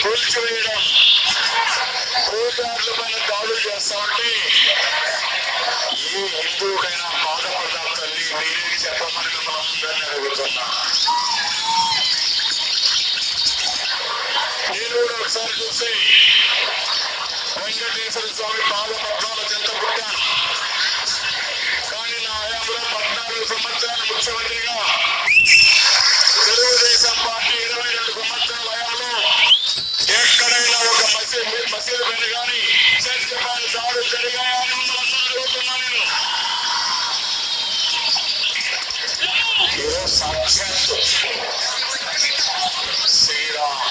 కూల్చివేయడం పూజారుల పైన దాడులు చేస్తామంటే ఏ హిందువుకైనా బాధపడదా తల్లి మీరే చెప్పమని మిమ్మల్ని అందరినీ అడుగుతున్నా నేను కూడా ఒకసారి చూస్తే వెంకటేశ్వర స్వామి పాద పద్నాల చెంత పుట్టాను కానీ నా హయాంలో పద్నాలుగు సంవత్సరాలు ముఖ్యమంత్రిగా తెలుగుదేశం పార్టీ ఇరవై రెండు సంవత్సరాల హయాంలో ఎక్కడైనా ఒక మసీద్ మసీదు పైన కానీ చర్చ పైన దాడులు జరిగాయని మిమ్మల్ని అడుగుతున్నా నేను ఈరోజు సాక్షాత్తు శ్రీరామ్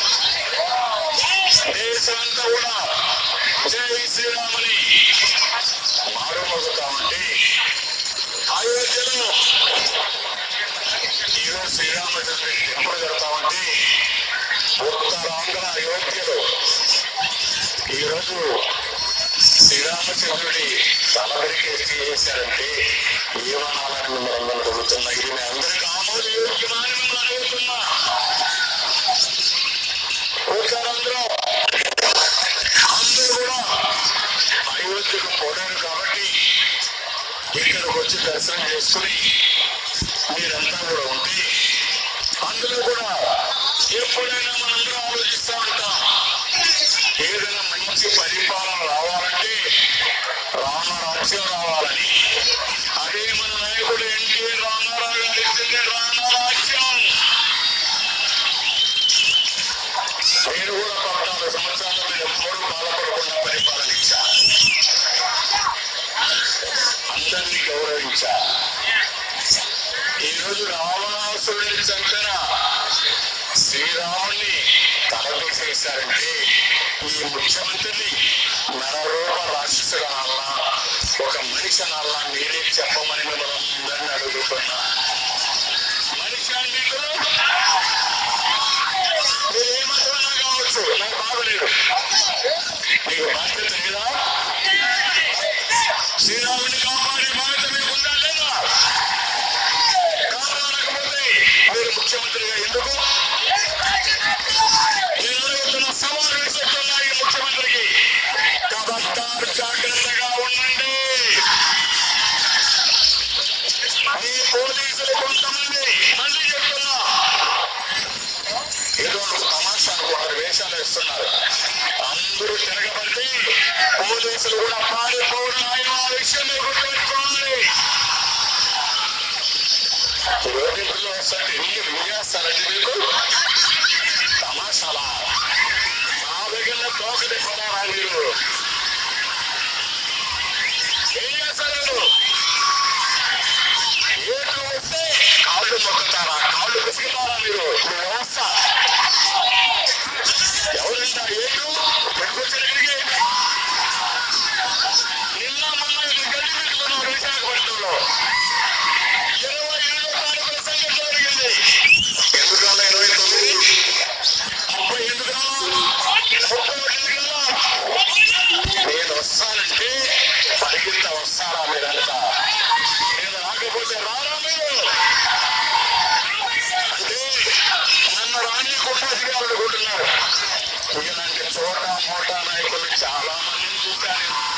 దేశమంతా కూడా జై శ్రీరామని మారుమోగుతా ఉంటే అయోధ్యలో ఈరోజు శ్రీరామచంద్రుడి టెంపుల్ జరుగుతా ఉంటే ఉత్తరాంధ్ర అయోధ్యలో ఈరోజు శ్రీరామచంద్రుడి తలవరికి చేశారంటే ఏమనాలని మిమ్మల్ని అందరూ అడుగుతున్నా ఇది మీ అందరికీ ఆమోదయోగ్యమని మిమ్మల్ని అడుగుతున్నా ఉత్తరాంధ్ర అందరూ కూడా అయోధ్యకు పోలేరు కాబట్టి ఇక్కడికి వచ్చి దర్శనం చేసుకుని మీరంతా కూడా ఉంటే అందులో కూడా ఎప్పుడైనా మనందరం ఆలోచిస్తూ ఉంటాం ఏదైనా మంచి పరిపాలన రావాలంటే రామరాజ్యం రావాలని అదే మన నాయకుడు ఎన్టీ రామారావు గారు ఇచ్చింది రామరాజ్యం నేను కూడా పద్నాలుగు సంవత్సరాల మీద ఎప్పుడు బాధపడకుండా పరిపాలన ఇచ్చా అందరినీ గౌరవించా ఈరోజు రావణాసురుడిని చంపిన శ్రీరాముని తల తీసేశారంటే ఈ ముఖ్యమంత్రిని నరరూప రాక్షసుడు అనాలా ఒక మనిషి అనాలా మీరే చెప్పమని మిమ్మల్ని అందరినీ అడుగుతున్నా మనిషి అంటే మీరు ఏమాత్రమైనా కావచ్చు నాకు బాగలేదు మీకు బాధ్యత లేదా శ్రీరాముని కాపాడే బాధ్యత మీకు ఉందా లేదా కాపాడకపోతే మీరు ముఖ్యమంత్రిగా ఎందుకు నేను అడుగుతున్న సవాలు విసురుతున్నా ఈ ముఖ్యమంత్రికి కబద్దారు జాగ్రత్తగా ఉండండి మీ పోలీసులు కొంతమంది మళ్ళీ చెప్తున్నా ఏదో ఒక తమాషా అనుకున్నారు వేషాలు వేస్తున్నారు అందరూ తిరగబడితే పోలీసులు కూడా పారిపోవడం ఆ విషయం మీరు గుర్తుపెట్టుకోవాలి రోడ్డులో వస్తాంటే ఎన్ని విన్యాసాలంటే మీకు తమాషాలా మా దగ్గర తోకటి పడారా మీరు ఏం చేస్తారు మీరు ఏటు వస్తే కాళ్ళు మొక్కుతారా కాళ్ళు పిసుకుతారా మీరు మీ వ్యవస్థ ఎవరంట ఏటు ఎక్కడికి నిన్న మొన్న ఇది గడ్డి పెట్టుకున్నారు విశాఖపట్నంలో ఇరవై ఏడో తారీఖున సంఘటన జరిగింది ఎందుకన్నా ఇరవై తొమ్మిది ముప్పై ఎందుకన్నా ముప్పై ఒకటి ఎందుకన్నా నేను వస్తానంటే పరిగెత్త వస్తారా మీరంతా నేను రాకపోతే రారా మీరు అంటే నన్ను రానియకుండా అధికారులు అనుకుంటున్నారు ఇలాంటి చోట మోటా నాయకులు చాలా మందిని చూశాను